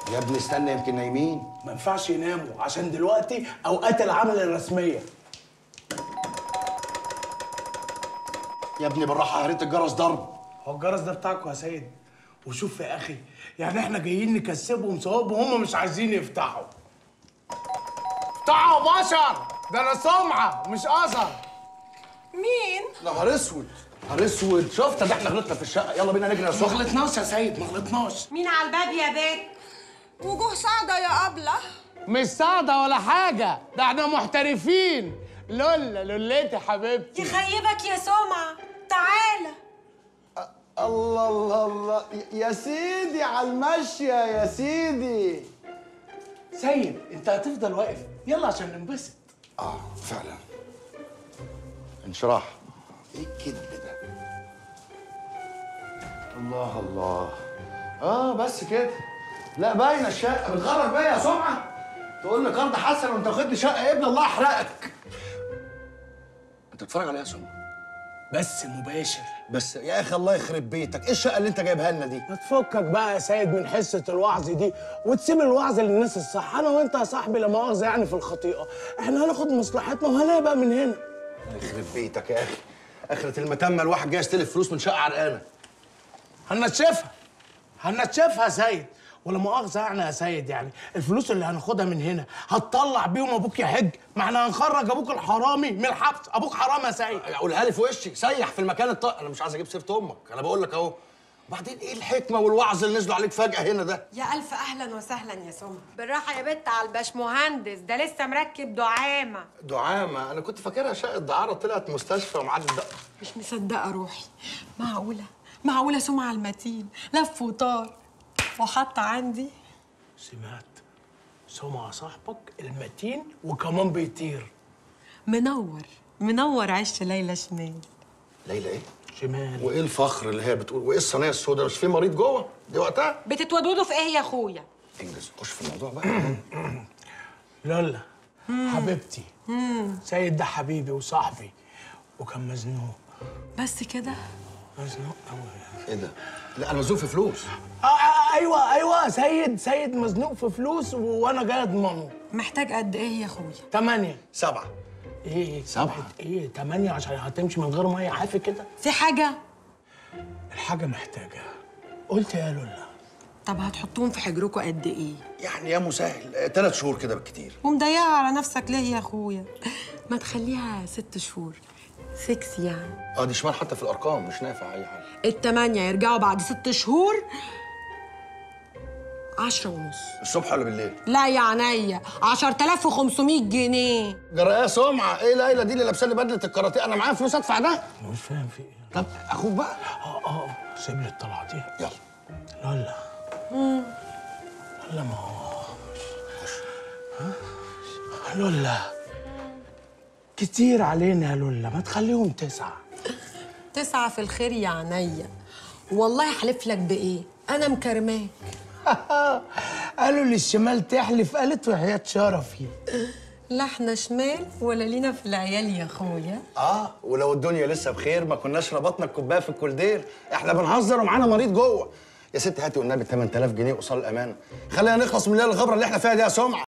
يا ابني استنى يمكن نايمين ما ينفعش يناموا عشان دلوقتي اوقات العمل الرسميه يا ابني بالراحه هريت الجرس ضرب هو الجرس ده بتاعكم يا سيد وشوف يا اخي يعني احنا جايين نكسبهم ثواب وهم مش عايزين يفتحوا افتحوا بشر ده انا سمعه مش اثر مين؟ نهار اسود نهار اسود شفت ده احنا غلطنا في الشقه يلا بينا نجري يا ما صبحي غلطناش يا سيد ما غلطناش مين على الباب يا بيت؟ وجوه صعدة يا أبلة مش صعدة ولا حاجة ده احنا محترفين لولا لولتي حبيبتي يخيبك يا سمعة تعالى الله الله الله يا سيدي على المشيه يا سيدي سيد انت هتفضل واقف يلا عشان ننبسط اه فعلا انشراح ايه الكذب ده الله الله اه بس كده لا باينه الشقه بتغرر بيا يا سمعه تقول لي قرض حسن وانت واخد لي شقه يا ابني الله يحرقك انت بتتفرج عليها يا سمعه بس مباشر بس يا اخي الله يخرب بيتك ايه الشقه اللي انت جايبها لنا دي ما تفكك بقى يا سيد من حصة الوعظ دي وتسيب الوعظ للناس الصح أنا وأنت يا صاحبي لا مؤاخذة يعني في الخطيئة إحنا هناخد مصلحتنا وهنبقى من هنا الله يخرب بيتك يا اخي اخرة المتمه الواحد جاي يستلف فلوس من شقه عرقانه هنتشافها هنتشافها يا سيد ولا مؤاخذة يعني يا سيد يعني الفلوس اللي هناخدها من هنا هتطلع بيهم أبوك يحج ما احنا هنخرج أبوك الحرامي من الحبس أبوك حرام يا سيد قولها لي في وشي سيح في المكان الطاق انا مش عايز اجيب سيره امك انا بقول لك اهو وبعدين ايه الحكمه والوعظ اللي نزلوا عليك فجاه هنا ده يا ألف أهلا وسهلا يا سمعة بالراحة يا بت على الباشمهندس ده لسه مركب دعامة دعامه انا كنت فاكرها شقه دعاره طلعت مستشفى ومعاد الدق مش مصدقة روحي معقولة معقولة سمعة المتين لف وطار وحط عندي سمعت سمع صاحبك المتين وكمان بيطير منور منور عش ليلى شمال ليلى ايه شمال وايه الفخر اللي هي بتقول وايه الصينيه السوداء مش في مريض جوه دي وقتها بتتودودوا في ايه يا اخويا انجز خش في الموضوع بقى لالا حبيبتي سيد ده حبيبي وصاحبي وكان مزنوق بس كده مزنوق قوي ايه ده لا انا مزنوق في فلوس آه آه ايوه ايوه سيد سيد مزنوق في فلوس وانا جاي اضمنه محتاج قد ايه يا اخويا تمانية سبعه ايه سبعة. ايه تمانية عشان هتمشي من غير ميه حافي كده في حاجة الحاجة محتاجة قلت يا لولا طب هتحطوهم في حجركم قد ايه يعني يا مسهل ثلاث شهور كده بالكتير ومضيقة على نفسك ليه يا اخويا ما تخليها ست شهور سكس يعني اه دي شمال حتى في الارقام مش نافع اي حاجه التمانية يرجعوا بعد ست شهور عشرة ونص الصبح ولا بالليل لا يا عينيا عشرة آلاف وخمسمية جنيه جرأة سمعه ايه ليلى دي اللي لابسه لي بدله الكاراتيه انا معايا فلوس ادفع ده مش فاهم في ايه طب اخوك بقى اه اه سيب لي الطلعة دي يلا لولا لولا ما هو ها؟ لولا كتير علينا يا لولا ما تخليهم تسعة تسعة في الخير يا عينيا والله حلف لك بإيه أنا مكرماك قالوا للشمال تحلف قالت وحياة شرفي لا احنا شمال ولا لينا في العيال يا اخويا اه ولو الدنيا لسه بخير ما كناش ربطنا الكوبايه في الكولدير احنا بنهزر ومعانا مريض جوه يا ست هاتي والنبي 8000 جنيه قصاد الامانه خلينا نخلص من الليله الغبره اللي احنا فيها دي يا سمعه